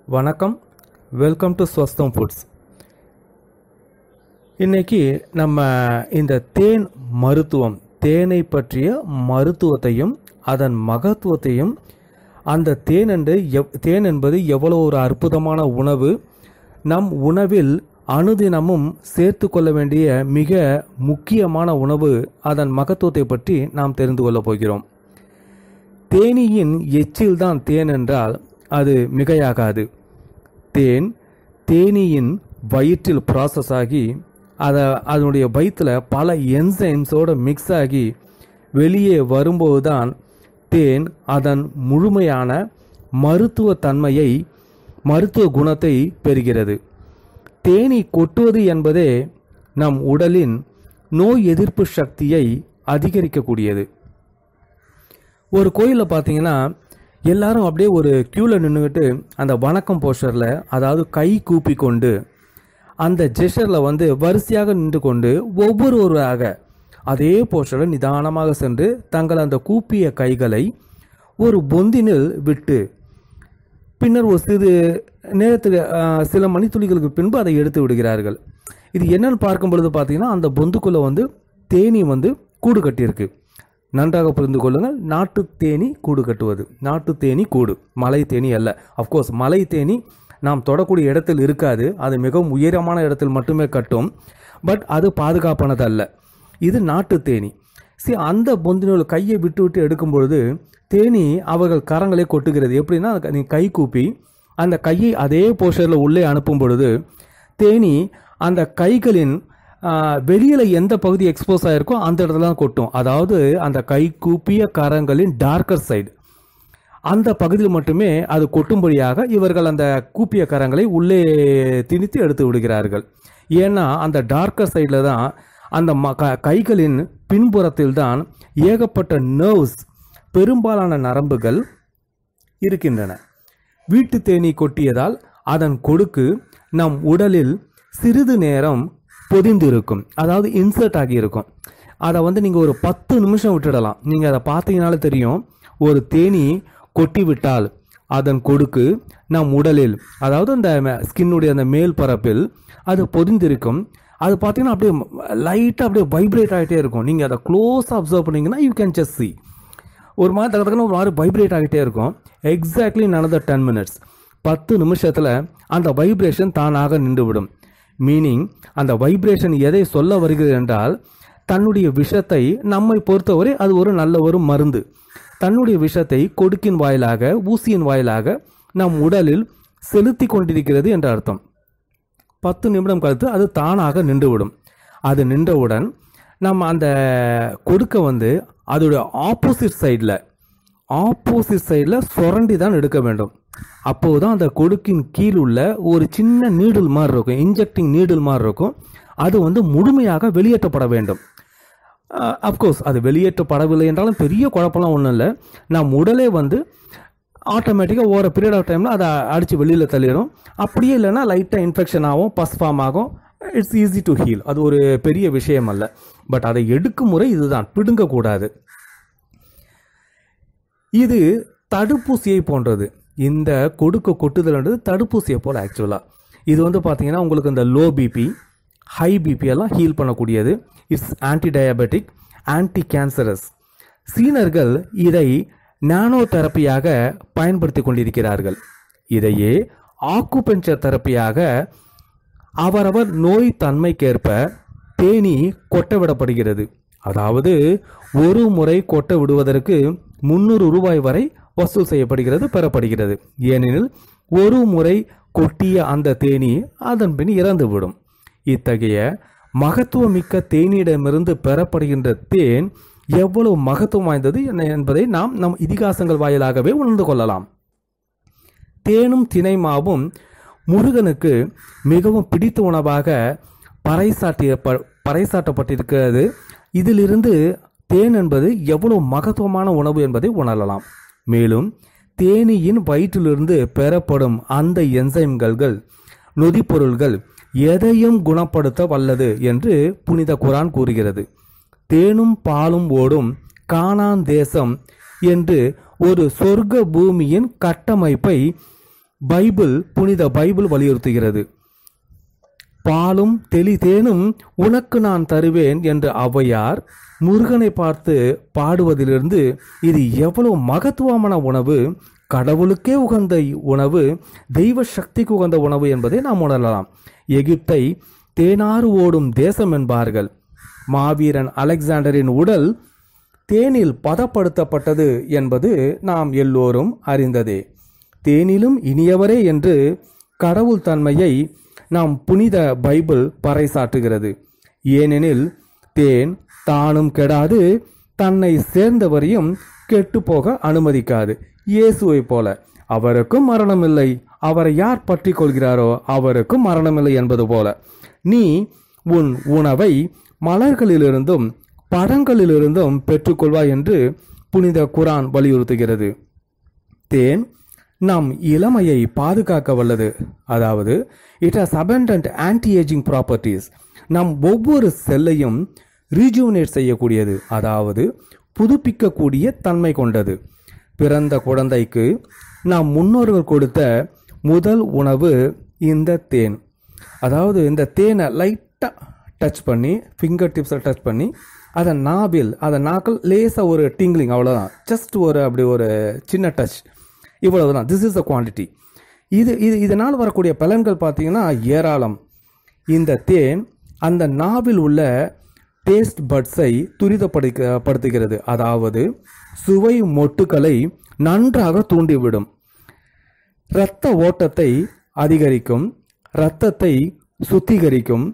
வணக்கம் welcome to ஸ்வஸ்தம் foods இன்னைக்கு நம்ம இந்த தேன் மருத்துவம் தேனை பற்றிய மருத்துவத்தையும் அதன் மகத்துவத்தையும் அந்த தேன் என்று எவ் தேன் என்பது எவ்வளோ ஒரு அற்புதமான உணவு நம் உணவில் அனுதினமும் சேர்த்து கொள்ள வேண்டிய மிக முக்கியமான உணவு அதன் மகத்துவத்தை பற்றி நாம் தெரிந்து கொள்ளப் போகிறோம் தேனீயின் எச்சில் தான் தேன் என்றால் அது மிகையாகாது தேன் தேனீயின் வயிற்றில் ப்ராசஸ் ஆகி அதை அதனுடைய வயிற்றில் பல என்சைம்ஸோடு மிக்ஸ் ஆகி வெளியே வரும்போது தான் தேன் அதன் முழுமையான மருத்துவ தன்மையை மருத்துவ குணத்தை பெறுகிறது தேனி கொட்டுவது என்பதே நம் உடலின் நோய் எதிர்ப்பு சக்தியை அதிகரிக்கக்கூடியது ஒரு கோயிலில் பார்த்தீங்கன்னா எல்லாரும் அப்படியே ஒரு க்யூவில் நின்றுக்கிட்டு அந்த வணக்கம் போஸ்டரில் அதாவது கை கூப்பி கொண்டு அந்த ஜெஷரில் வந்து வரிசையாக நின்று கொண்டு ஒவ்வொருவராக அதே போஸ்டரில் நிதானமாக சென்று தங்கள் அந்த கூப்பிய கைகளை ஒரு பொந்தினில் விட்டு பின்னர் ஒரு சிறு நேரத்துக்கு ஆஹ், சில மணித்துளிகளுக்கு பின்பு அதை எடுத்து விடுகிறார்கள் இது என்னன்னு பார்க்கும் பொழுது பார்த்தீங்கன்னா அந்த பொந்துக்குள்ளே வந்து தேனி வந்து கூடு கட்டியிருக்கு நன்றாக புரிந்து கொள்ளுங்கள் நாட்டு தேனி கூடு கட்டுவது நாட்டு தேனி கூடு மலை தேனி அல்ல அஃப்கோர்ஸ் மலை தேனி நாம் தொடக்கூடிய இடத்தில் இருக்காது அது மிகவும் உயரமான இடத்தில் மட்டுமே கட்டும் பட் அது பாதுகாப்பானது அல்ல இது நாட்டு தேனி சரி அந்த பொந்தினோட கையை விட்டு விட்டு எடுக்கும் பொழுது தேனி அவர்கள் கரங்களை கொட்டுகிறது எப்படின்னா நீ கை கூப்பி அந்த கையை அதே போஷரில் உள்ளே அனுப்பும் பொழுது தேனி அந்த கைகளின் வெளியில் எந்த பகுதி எக்ஸ்போஸ் ஆயிருக்கோ அந்த இடத்துல தான் கொட்டும் அதாவது அந்த கை கூப்பிய கரங்களின் டார்க்கர் சைடு அந்த பகுதியில் மட்டுமே அது கொட்டும்படியாக இவர்கள் அந்த கூப்பிய கரங்களை உள்ளே திணித்து எடுத்து விடுகிறார்கள் ஏன்னா அந்த டார்க்கர் சைடில் தான் அந்த ம க- கைகளின் பின்புறத்தில் தான் ஏகப்பட்ட நர்வ்ஸ் பெரும்பாலான நரம்புகள் இருக்கின்றன வீட்டு தேனீ கொட்டியதால் அதன் கொடுக்கு நம் உடலில் சிறிது நேரம் பொதிந்திருக்கும் அதாவது இன்சர்ட் ஆகியிருக்கும் அதை வந்து நீங்கள் ஒரு பத்து நிமிஷம் விட்டுடலாம் நீங்கள் அதை பார்த்தீங்கனாலே தெரியும் ஒரு தேனி கொட்டி விட்டால் அதன் கொடுக்கு நம் உடலில் அதாவது அந்த ஸ்கின்னுடைய அந்த மேல் பரப்பில் அது பொதிந்திருக்கும் அது பார்த்தீங்கன்னா அப்படியே லைட்டாக அப்படியே வைப்ரேட் ஆகிட்டே இருக்கும் நீங்கள் அதை க்ளோஸாக அப்சர்வ் பண்ணீங்கன்னா யூ கேன் ஜஸ்ட் see ஒரு மாதிரி தக்க தக்கன ஒரு மாதிரி வைப்ரேட் ஆகிட்டே இருக்கும் எக்ஸாக்ட்லி another டென் மினிட்ஸ் பத்து நிமிஷத்தில் அந்த வைப்ரேஷன் தானாக நின்றுவிடும் மீனிங் அந்த வைப்ரேஷன் எதை சொல்ல வருகிறது என்றால் தன்னுடைய விஷத்தை நம்மை பொறுத்தவரை அது ஒரு நல்ல ஒரு மருந்து தன்னுடைய விஷத்தை கொடுக்கின் வாயிலாக ஊசியின் வாயிலாக நம் உடலில் செலுத்தி கொண்டிருக்கிறது என்ற அர்த்தம் பத்து நிமிடம் கழித்து அது தானாக நின்றுவிடும் அது நின்றவுடன் நம்ம அந்த கொடுக்க வந்து அதோட ஆப்போசிட் சைடில் ஆப்போசிட் சைடில் சுரண்டி தான் எடுக்க வேண்டும் அப்போது தான் அந்த கொடுக்கின் கீழ் உள்ள ஒரு சின்ன நீடில் மாதிரி இருக்கும் இன்ஜெக்டிங் நீடில் மாதிரி இருக்கும் அது வந்து முழுமையாக வெளியேற்றப்பட வேண்டும் அஃப்கோர்ஸ் அது வெளியேற்றப்படவில்லை என்றாலும் பெரிய குழப்பம்லாம் ஒன்றும் இல்லை நம் உடலே வந்து ஆட்டோமேட்டிக்காக ஓர பீரியட் ஆஃப் டைமில் அதை அடித்து வெளியில் தள்ளிடும் அப்படியே இல்லைன்னா லைட்டாக இன்ஃபெக்ஷன் ஆகும் பஸ் ஃபார்ம் ஆகும் இட்ஸ் ஈஸி டு ஹீல் அது ஒரு பெரிய விஷயம் அல்ல பட் அதை எடுக்கும் முறை இதுதான் பிடுங்கக்கூடாது இது தடுப்பூசியை போன்றது இந்த கொடுக்க கொட்டுதல்ன்றது தடுப்பூசியை போல் ஆக்சுவலாக இது வந்து பார்த்தீங்கன்னா உங்களுக்கு இந்த லோ பிபி ஹை பிபி எல்லாம் ஹீல் பண்ணக்கூடியது it's anti diabetic anti cancerous சீனர்கள் இதை நானோ தெரப்பியாக பயன்படுத்தி கொண்டிருக்கிறார்கள் இதையே ஆக்குபெஞ்சர் தெரப்பியாக அவரவர் நோய் தன்மைக்கேற்ப தேனி கொட்ட விடப்படுகிறது அதாவது ஒரு முறை கொட்ட விடுவதற்கு முந்நூறு ரூபாய் வரை வசூல் செய்யப்படுகிறது பெறப்படுகிறது ஏனெனில் ஒரு முறை கொட்டிய அந்த தேனி அதன் பின் இறந்துவிடும் இத்தகைய மகத்துவமிக்க தேனியிடமிருந்து பெறப்படுகின்ற தேன் எவ்வளவு மகத்துவம் வாய்ந்தது என்ன என்பதை நாம் நம் இதிகாசங்கள் வாயிலாகவே உணர்ந்து கொள்ளலாம் தேனும் தினைமாவும் முருகனுக்கு மிகவும் பிடித்த உணவாக பறைசாட்டிய ப- பறைசாட்டப்பட்டிருக்கிறது இதிலிருந்து தேன் என்பது எவ்வளவு மகத்துவமான உணவு என்பதை உணரலாம் மேலும் தேனீயின் வயிற்றிலிருந்து பெறப்படும் அந்த என்சைம்கள் நொதிப்பொருள்கள் எதையும் குணப்படுத்த வல்லது என்று புனித குரான் கூறுகிறது தேனும் பாலும் ஓடும் கானான் தேசம் என்று ஒரு சொர்க்க பூமியின் கட்டமைப்பை பைபிள் புனித பைபிள் வலியுறுத்துகிறது பாலும் தெளி தேனும் உனக்கு நான் தருவேன் என்று ஔவையார் முருகனை பார்த்து பாடுவதிலிருந்து இது எவ்வளவு மகத்துவமான உணவு கடவுளுக்கே உகந்த உணவு தெய்வ சக்திக்கு உகந்த உணவு என்பதை நாம் உணரலாம் எகிப்தை தேனாறு ஓடும் தேசம் என்பார்கள் மாவீரன் அலெக்சாண்டரின் உடல் தேனில் பதப்படுத்தப்பட்டது என்பது நாம் எல்லோரும் அறிந்ததே தேனிலும் இனியவரே என்று கடவுள் தன்மையை நாம் புனித பைபிள் பறைசாற்றுகிறது ஏனெனில் தேன் தானும் கெடாது தன்னை சேர்ந்தவரையும் கெட்டுப்போக அனுமதிக்காது இயேசுவை போல அவருக்கும் மரணமில்லை அவரை யார் பற்றி கொள்கிறாரோ அவருக்கும் மரணமில்லை என்பது போல நீ உன் உணவை மலர்களிலிருந்தும் பழங்களிலிருந்தும் பெற்றுக்கொள்வாய் என்று புனித குரான் வலியுறுத்துகிறது தேன் நம் இளமையை பாதுகாக்க வல்லது அதாவது it has abundant anti ageing properties நம் ஒவ்வொரு செல்லையும் ரீஜூனேட் செய்யக்கூடியது அதாவது புதுப்பிக்கக்கூடிய தன்மை கொண்டது பிறந்த குழந்தைக்கு நாம் முன்னோர்கள் கொடுத்த முதல் உணவு இந்த தேன் அதாவது இந்த தேனை லைட்டாக டச் பண்ணி ஃபிங்கர் டிப்ஸை டச் பண்ணி அதை நாபில் அதை நாக்கில் லேசாக ஒரு டிங்லிங் அவ்வளோதான் ஜஸ்ட் ஒரு அப்படி ஒரு சின்ன டச் இவ்வளவு தான் திஸ் இஸ் த குவான்டிட்டி இது இது இதனால் வரக்கூடிய பலன்கள் பார்த்தீங்கன்னா ஏராளம் இந்த தேன் அந்த நாவில் உள்ள டேஸ்ட் பட்ஸை துரிதப்படுத்த படுத்துகிறது அதாவது சுவை மொட்டுக்களை நன்றாக தூண்டிவிடும் இரத்த ஓட்டத்தை அதிகரிக்கும் இரத்தத்தை சுத்திகரிக்கும்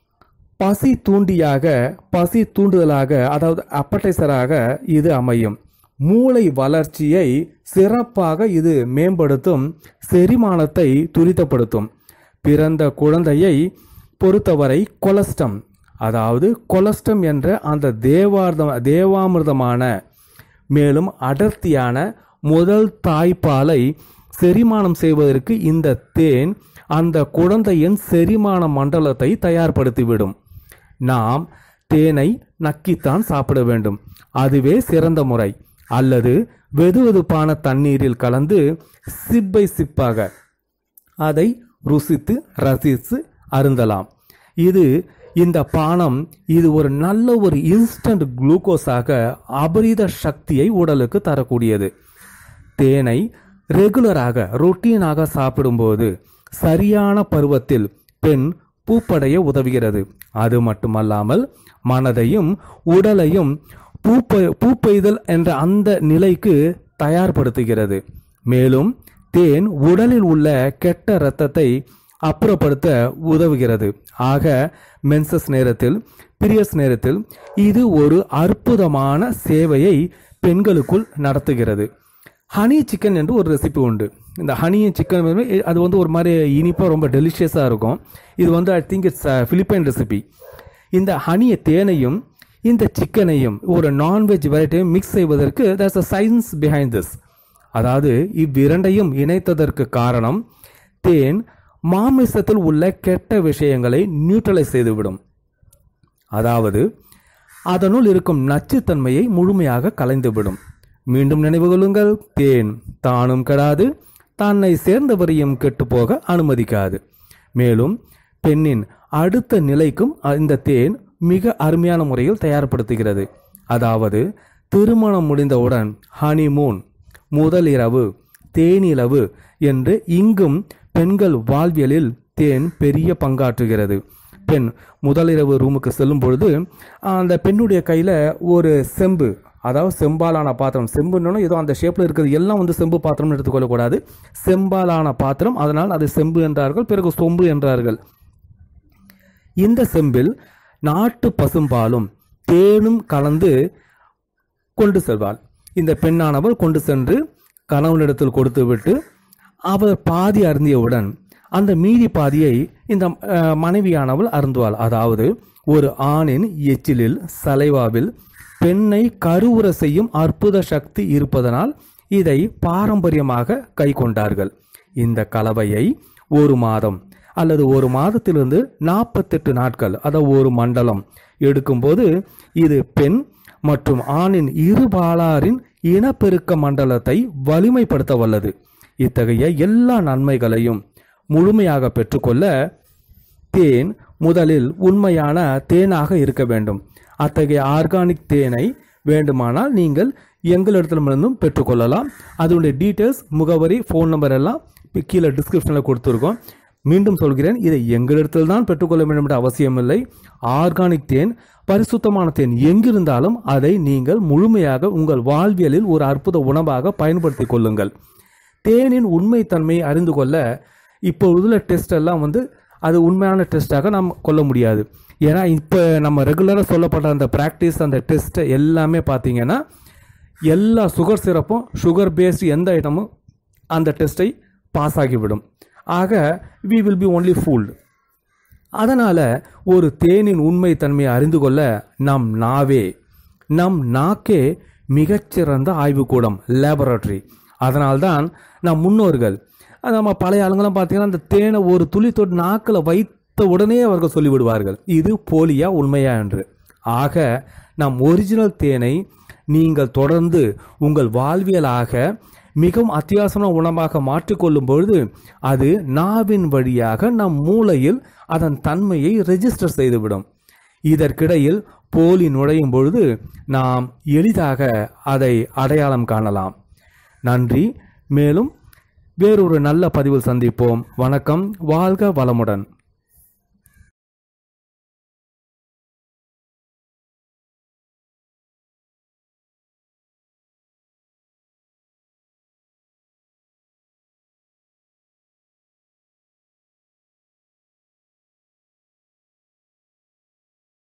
பசி தூண்டியாக பசி தூண்டுதலாக அதாவது அப்படைசராக இது அமையும் மூளை வளர்ச்சியை சிறப்பாக இது மேம்படுத்தும் செரிமானத்தை துரிதப்படுத்தும் பிறந்த குழந்தையை பொறுத்தவரை கொலஸ்டம் அதாவது கொலஸ்டம் என்ற அந்த தேவார்த தேவாமிர்தமான மேலும் அடர்த்தியான முதல் தாய்ப்பாலை செரிமானம் செய்வதற்கு இந்த தேன் அந்த குழந்தையின் செரிமான மண்டலத்தை தயார்படுத்திவிடும் நாம் தேனை நக்கித்தான் சாப்பிட வேண்டும் அதுவே சிறந்த முறை அல்லது வெதுவெதுப்பான தண்ணீரில் கலந்து சிப்பை சிப்பாக அதை ருசித்து ரசித்து அருந்தலாம் இது இந்த பானம் இது ஒரு நல்ல ஒரு இன்ஸ்டன்ட் குளுக்கோஸாக அபரித சக்தியை உடலுக்கு தரக்கூடியது தேனை ரெகுலராக ரொட்டீனாக சாப்பிடும்போது சரியான பருவத்தில் பெண் பூப்படைய உதவுகிறது அது மட்டுமல்லாமல் மனதையும் உடலையும் பூப்ப பூப்பெய்தல் என்ற அந்த நிலைக்கு தயார்படுத்துகிறது மேலும் தேன் உடலில் உள்ள கெட்ட இரத்தத்தை அப்புறப்படுத்த உதவுகிறது ஆக மென்சஸ் நேரத்தில் பீரியட்ஸ் நேரத்தில் இது ஒரு அற்புதமான சேவையை பெண்களுக்குள் நடத்துகிறது ஹனி சிக்கன் என்று ஒரு ரெசிபி உண்டு இந்த ஹனி சிக்கன் அது வந்து ஒரு மாதிரி இனிப்பாக ரொம்ப டெலிஷியஸாக இருக்கும் இது வந்து I think it's Philippine recipe இந்த ஹனியை தேனையும் இந்த சிக்கனையும் ஒரு நான்வெஜ் வெரைட்டியும் மிக்ஸ் செய்வதற்கு there's a science behind this அதாவது இவ்விரண்டையும் இணைத்ததற்கு காரணம் தேன் மாமிசத்தில் உள்ள கெட்ட விஷயங்களை நியூட்ரலைஸ் செய்துவிடும் அதாவது அதனுள் இருக்கும் நச்சுத்தன்மையை முழுமையாக கலைந்துவிடும் மீண்டும் நினைவு கொள்ளுங்கள் தேன் தானும் கெடாது தன்னை சேர்ந்தவரையும் கெட்டுப்போக அனுமதிக்காது மேலும் பெண்ணின் அடுத்த நிலைக்கும் இந்த தேன் மிக அருமையான முறையில் தயார்படுத்துகிறது அதாவது திருமணம் முடிந்தவுடன் ஹனிமூன் முதல் இரவு தேனிலவு என்று இங்கும் பெண்கள் வாழ்வியலில் தேன் பெரிய பங்காற்றுகிறது பெண் முதலிரவு ரூமுக்கு செல்லும் பொழுது அந்த பெண்ணுடைய கையில் ஒரு செம்பு அதாவது செம்பாலான பாத்திரம் செம்புன்னு ஏதோ அந்த ஷேப்பில் இருக்கிறது எல்லாம் வந்து செம்பு பாத்திரம்னு எடுத்துக்கொள்ளக்கூடாது செம்பாலான பாத்திரம் அதனால் அது செம்பு என்றார்கள் பிறகு சொம்பு என்றார்கள் இந்த செம்பில் நாட்டு பசும்பாலும் தேனும் கலந்து கொண்டு செல்வாள் இந்த பெண்ணானவள் கொண்டு சென்று கணவனிடத்தில் கொடுத்துவிட்டு அவர் பாதி அருந்தியவுடன் அந்த மீதி பாதியை இந்த அஹ், மனைவியானவள் அருந்துவாள் அதாவது ஒரு ஆணின் எச்சிலில் சலைவாவில் பெண்ணை கருவுற செய்யும் அற்புத சக்தி இருப்பதனால் இதை பாரம்பரியமாக கை கொண்டார்கள் இந்த கலவையை ஒரு மாதம் அல்லது ஒரு மாதத்திலிருந்து நாற்பத்தெட்டு நாட்கள் அதாவது ஒரு மண்டலம் எடுக்கும்போது இது பெண் மற்றும் ஆணின் இருபாலாரின் இனப்பெருக்க மண்டலத்தை வலிமைப்படுத்த வல்லது இத்தகைய எல்லா நன்மைகளையும் முழுமையாக பெற்றுக்கொள்ள தேன் முதலில் உண்மையான தேனாக இருக்க வேண்டும் அத்தகைய ஆர்கானிக் தேனை வேண்டுமானால் நீங்கள் எங்களிடத்திலிருந்தும் பெற்றுக்கொள்ளலாம் அதனுடைய டீட்டெயில்ஸ் முகவரி ஃபோன் நம்பர் எல்லாம் இப்ப கீழே டிஸ்கிரிப்ஷனில் கொடுத்துருக்கோம் மீண்டும் சொல்கிறேன் இதை எங்களிடத்தில் தான் பெற்றுக்கொள்ள வேண்டும் என்ற அவசியமில்லை ஆர்கானிக் தேன் பரிசுத்தமான தேன் எங்கிருந்தாலும் அதை நீங்கள் முழுமையாக உங்கள் வாழ்வியலில் ஒரு அற்புத உணவாக பயன்படுத்திக் கொள்ளுங்கள் தேனின் உண்மைத்தன்மையை அறிந்து கொள்ள இப்போ உள்ள டெஸ்ட் எல்லாம் வந்து அது உண்மையான டெஸ்ட்டாக நாம் கொள்ள முடியாது ஏன்னா இப்போ நம்ம ரெகுலராக சொல்லப்பட்ட அந்த ப்ராக்டிஸ் அந்த டெஸ்ட் எல்லாமே பார்த்தீங்கன்னா எல்லா சுகர் சிரப்பும் சுகர் பேஸ்டு எந்த ஐட்டமும் அந்த டெஸ்ட்டை பாஸ் ஆகிவிடும் ஆக we will be only fooled அதனால ஒரு தேனின் உண்மை தன்மையை அறிந்து கொள்ள நம் நாவே நம் நாக்கே மிகச்சிறந்த ஆய்வுக்கூடம் லேபரட்டரி அதனால்தான் நம் முன்னோர்கள் அது நம்ம பழைய ஆளுங்களாம் பார்த்தீங்கன்னா அந்த தேனை ஒரு துளி தொட்டு நாக்கில் வைத்த உடனே அவர்கள் சொல்லிவிடுவார்கள் இது போலியா உண்மையா என்று ஆக நம் ஒரிஜினல் தேனை நீங்கள் தொடர்ந்து உங்கள் வாழ்வியலாக மிகவும் அத்தியாவசியமான உணவாக மாற்றிக்கொள்ளும் பொழுது அது நாவின் வழியாக நம் மூளையில் அதன் தன்மையை ரெஜிஸ்டர் செய்துவிடும் இதற்கிடையில் போலி நுழையும் பொழுது நாம் எளிதாக அதை அடையாளம் காணலாம் நன்றி மேலும் வேறொரு நல்ல பதிவில் சந்திப்போம் வணக்கம் வாழ்க வளமுடன்